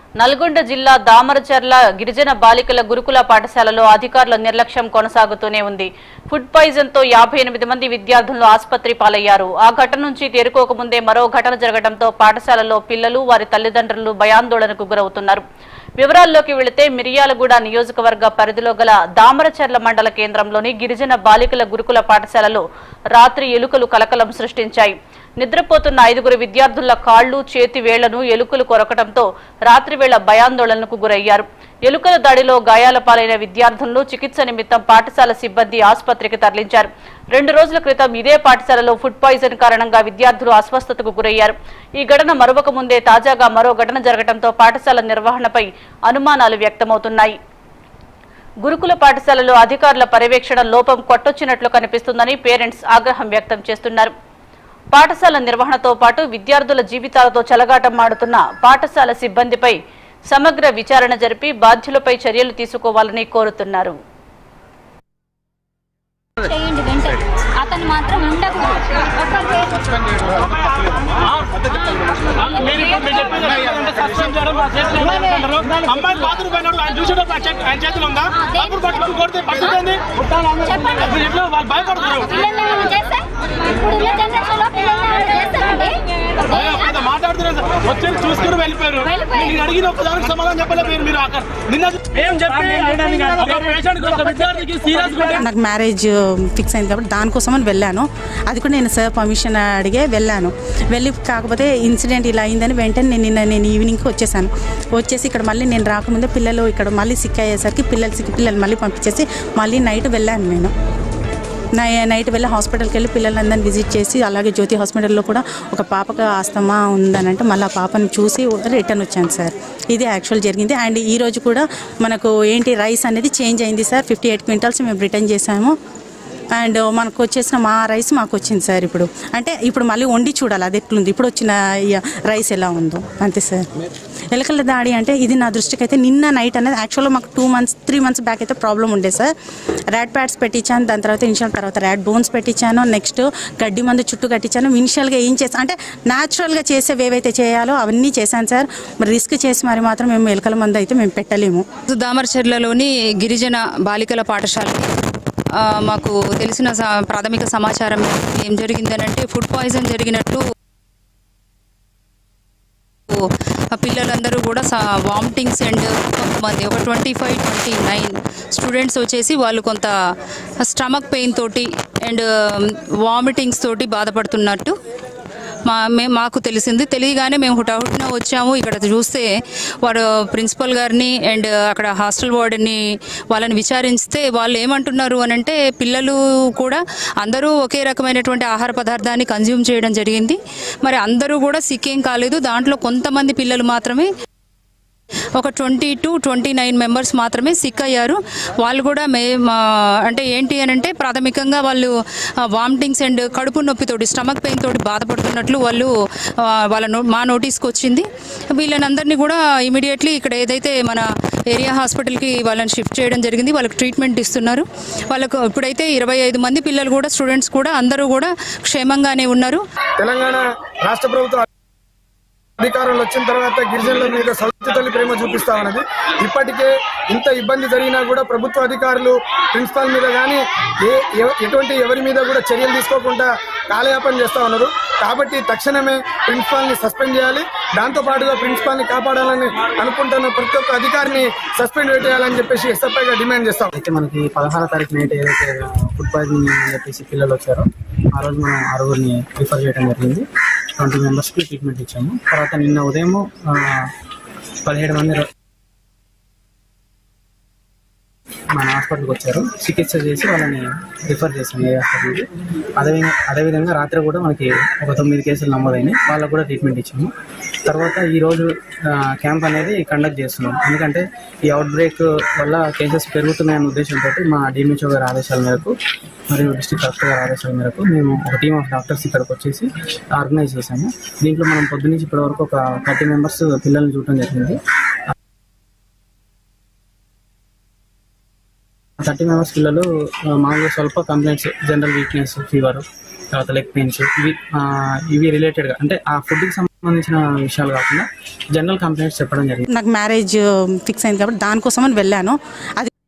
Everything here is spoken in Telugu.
నల్గొండ జిల్లా దామరచర్ల గిరిజన బాలికల గురుకుల పాఠశాలలో అధికారుల నిర్లక్ష్యం కొనసాగుతూనే ఉంది ఫుడ్ పాయిజన్ తో యాభై ఎనిమిది మంది విద్యార్థులు ఆసుపత్రి పాలయ్యారు ఆ ఘటన నుంచి తేరుకోకముందే మరో ఘటన జరగడంతో పాఠశాలలో పిల్లలు వారి తల్లిదండ్రులు భయాందోళనకు గురవుతున్నారు వివరాల్లోకి వెళితే మిర్యాలగూడ నియోజకవర్గ పరిధిలో గల దామరచర్ల మండల కేంద్రంలోని గిరిజన బాలికల గురుకుల పాఠశాలలో రాత్రి ఎలుకలు కలకలం సృష్టించాయి నిద్రపోతున్న ఐదుగురు విద్యార్థుల కాళ్లు చేతి వేళ్లను ఎలుకలు కొరకడంతో రాత్రి వేళ భయాందోళనకు గురయ్యారు ఎలుకల దాడిలో గాయాల పాలైన విద్యార్థులను చికిత్స నిమిత్తం పాఠశాల సిబ్బంది ఆసుపత్రికి తరలించారు రెండు రోజుల క్రితం ఇదే పాఠశాలలో ఫుడ్ పాయిజన్ కారణంగా విద్యార్థులు అస్వస్థతకు గురయ్యారు ఈ ఘటన మరొక ముందే తాజాగా మరో ఘటన జరగడంతో పాఠశాల నిర్వహణపై అనుమానాలు వ్యక్తమవుతున్నాయి గురుకుల పాఠశాలలో అధికారుల పర్యవేక్షణ లోపం కొట్టొచ్చినట్లు కనిపిస్తుందని పేరెంట్స్ ఆగ్రహం వ్యక్తం చేస్తున్నారు పాఠశాల నిర్వహణతో పాటు విద్యార్థుల జీవితాలతో చెలగాటమాడుతున్న పాఠశాల సిబ్బందిపై సమగ్ర విచారణ జరిపి బాధ్యులపై చర్యలు తీసుకోవాలని కోరుతున్నారు చేయండి వెంటనే అతను మాత్రం ఉండకూడదు అమ్మాయి బాత్రూమ్ పోయినాడు ఆయన చూసేటప్పుడు ఆయన చేతి- ఆయన చేతిలో ఉందా అప్పుడు పట్టుకొని కొడితే పరిస్థితి ఏంది చెప్పండి అప్పుడు ఎట్లా వాళ్ళు భయపడుతున్నారు పిల్లల్ని ఏమైనా చేస్తే ఇప్పుడు ఉన్న జనరేషన్ లో పిల్లల్ని ఏమైనా చేస్తారండి అదే అప్పుడు మాట్లాడుతున్నారు సార్. వచ్చేసి చూసుకుని వెళ్ళిపోయారు వెళ్ళిపోయారు. నేను అడిగిన ఒక దానికి సమాధానం చెప్పలేదు మీరు అక్కడ నిన్న ఏం చెప్పి ఒక పేషెంట్ ఒక విద్యార్థికి సీరియస్ నాకు మ్యారేజ్ ఫిక్స్ అయింది కాబట్టి దానికోసం అని వెళ్ళాను అది కూడా నేను సార్ పర్మిషన్ అడిగే వెళ్ళాను వెళ్ళి కాకపోతే ఇన్సిడెంట్ ఇలా అయిందని వెంటనే నేను నిన్న నేను ఈవినింగ్కి వచ్చేసాను వచ్చేసి ఇక్కడ మళ్ళీ నేను రాకముందే పిల్లలు ఇక్కడ మళ్ళీ సిక్ అయ్యేసరికి పిల్లలు సిక్ పిల్లలు మళ్ళీ పంపించేసి మళ్ళీ నైట్ వెళ్ళాను నేను నై- నైట్ వెళ్ళి హాస్పిటల్కి వెళ్ళి పిల్లలందరిని విజిట్ చేసి అలాగే జ్యోతి హాస్పిటల్లో కూడా ఒక పాపకు ఆస్తమా ఉందనంటే మళ్ళీ ఆ పాపను చూసి రిటర్న్ వచ్చాను సార్ ఇది యాక్చువల్ జరిగింది అండ్ ఈ రోజు కూడా మనకు ఏంటి రైస్ అనేది చేంజ్ అయింది సార్ ఫిఫ్టీ ఎయిట్ క్వింటల్స్ మేము రిటర్న్ చేసాము అండ్ మనకు వచ్చేసిన మా రైస్ మాకు వచ్చింది సార్ ఇప్పుడు అంటే ఇప్పుడు మళ్ళీ వండి చూడాలి అది ఎట్లుంది ఇప్పుడు వచ్చిన ఈ రైస్ ఎలా ఉందో అంతే సార్ ఎలకల దాడి అంటే ఇది నా దృష్టికి అయితే నిన్న నైట్ అనేది యాక్చువల్గా మాకు two months three months back అయితే ప్రాబ్లం ఉండే సార్ ర్యాడ్ ప్యాడ్స్ పెట్టించాను దాని తర్వాత ఇనిషియల్ తర్వాత ర్యాడ్ బోన్స్ పెట్టించాను నెక్స్ట్ గడ్డి మందు చుట్టూ కట్టించాను ఇనిషియల్గా ఏం చేస్తాను అంటే న్యాచురల్గా చేసేవి ఏవైతే చేయాలో అవన్నీ చేశాను సార్ మరి రిస్క్ చేసి మరి మాత్రం మేము ఎలకల మందు అయితే మేము పెట్టలేము దామర్చర్లలోని గిరిజన బాలికల పాఠశాల ఆ, మాకు తెలిసిన స- ప్రాథమిక సమాచారం ఏం జరిగిందనంటే ఫుడ్ పాయిజన్ జరిగినట్లు ఆ పిల్లలందరూ కూడా వామిటింగ్స్ అండ్ కొంతమంది ఒక twenty five twenty nine students వచ్చేసి వాళ్ళు కొంత స్టమక్ పెయిన్ తోటి అండ్ వామిటింగ్స్ తోటి బాధపడుతున్నట్టు మా మే మాకు తెలిసింది తెలియగానే మేము హుటాహుటిన వచ్చాము ఇక్కడ చూస్తే వాడు ప్రిన్సిపల్ గారిని అండ్ అక్కడ హాస్టల్ వార్డెన్ని వాళ్ళని విచారిస్తే వాళ్ళు ఏమంటున్నారు అని అంటే పిల్లలు కూడా అందరూ ఒకే రకమైనటువంటి ఆహార పదార్థాన్ని కన్జ్యూమ్ చేయడం జరిగింది మరి అందరూ కూడా సిక్ ఏం కాలేదు దాంట్లో కొంతమంది పిల్లలు మాత్రమే ఒక twenty two twenty nine members మాత్రమే సిక్ అయ్యారు వాళ్ళు కూడా మే మా- అంటే ఏంటి అని అంటే ప్రాథమికంగా వాళ్ళు వామిటింగ్స్ అండ్ కడుపు నొప్పితోటి స్టమక్ పెయిన్ తోటి బాధపడుతున్నట్లు వాళ్ళు ఆ, వాళ్ళ నో మా నోటీస్కి వచ్చింది వీళ్ళనందరినీ కూడా ఇమీడియట్లీ ఇక్కడ ఏదైతే మన ఏరియా హాస్పిటల్కి వాళ్ళని షిఫ్ట్ చేయడం జరిగింది వాళ్ళకి ట్రీట్మెంట్ ఇస్తున్నారు వాళ్ళకు ఇప్పుడైతే ఇరవై ఐదు మంది పిల్లలు కూడా స్టూడెంట్స్ కూడా అందరూ కూడా క్షేమంగానే ఉన్నారు తెలంగాణ రాష్ట్ర ప్రభుత్వం అధికారంలో వచ్చిన తర్వాత గిరిజనుల మీద సౌతి తల్లి ప్రేమ చూపిస్తా ఉన్నది ఇప్పటికే ఇంత ఇబ్బంది జరిగినా కూడా ప్రభుత్వ అధికారులు ప్రిన్సిపాల్ మీద కానీ ఏ ఎవ- ఎటువంటి ఎవరి మీద కూడా చర్యలు తీసుకోకుండా కాలయాపన చేస్తా ఉన్నారు కాబట్టి తక్షణమే ప్రిన్సిపాల్ ని సస్పెండ్ చేయాలి దాంతో పాటుగా ప్రిన్సిపాల్ ని కాపాడాలని అనుకుంటున్న ప్రతి ఒక్క అధికారిని సస్పెండ్ పెట్టేయాలని చెప్పేసి ఎస్ఎఫ్ఐగా డిమాండ్ చేస్తాం అయితే మనకి పదహారో తారీఖు నైట్ ఏదైతే ఫుడ్ పాయిజనింగ్ అని చెప్పేసి పిల్లలు వచ్చారో ఆ రోజు మనం ఆరుగురిని రిఫర్ చేయడం జరిగింది ట్వంటీ మెంబర్స్కి ట్రీట్మెంట్ ఇచ్చాము తర్వాత నిన్న ఉదయం పదిహేడు మంది ర- మన హాస్పిటల్కి వచ్చారు చికిత్స చేసి వాళ్ళని రిఫర్ చేసాం ఏ హాస్పిటల్కి అదేవిధంగా అదేవిధంగా రాత్రి కూడా మనకి ఒక తొమ్మిది కేసులు నమోదైనాయి వాళ్ళకు కూడా ట్రీట్మెంట్ ఇచ్చాము తర్వాత ఈరోజు క్యాంప్ అనేది కండక్ట్ చేస్తున్నాం ఎందుకంటే ఈ అవుట్ బ్రేక్ వల్ల కేసెస్ పెరుగుతున్నాయన్న ఉద్దేశంతో మా డిఎంహెచ్ఓ గారి ఆదేశాల మేరకు మరియు డిస్ట్రిక్ట్ కలెక్టర్ గారి ఆదేశాల మేరకు మేము ఒక టీమ్ ఆఫ్ డాక్టర్స్ ఇక్కడికి వచ్చేసి ఆర్గనైజ్ చేశాము దీంట్లో మనం పొద్దు నుంచి ఇప్పటి వరకు ఒక థర్టీ మెంబర్స్ పిల్లల్ని చూడటం జరిగింది థర్టీ మెంబర్స్ పిల్లలు ఆ, మామూలుగా స్వల్ప కంప్లైంట్స్ జనరల్ వీక్నెస్ ఫీవర్ తర్వాత లెగ్ పెయిన్స్ ఇవి ఆ, ఇవి రిలేటెడ్గా అంటే ఆ ఫుడ్కి సంబంధించిన విషయాలు కాకుండా జనరల్ కంప్లైంట్స్ చెప్పడం జరిగింది నాకు మ్యారేజ్ ఫిక్స్ అయింది కాబట్టి దానికోసమని వెళ్ళాను అది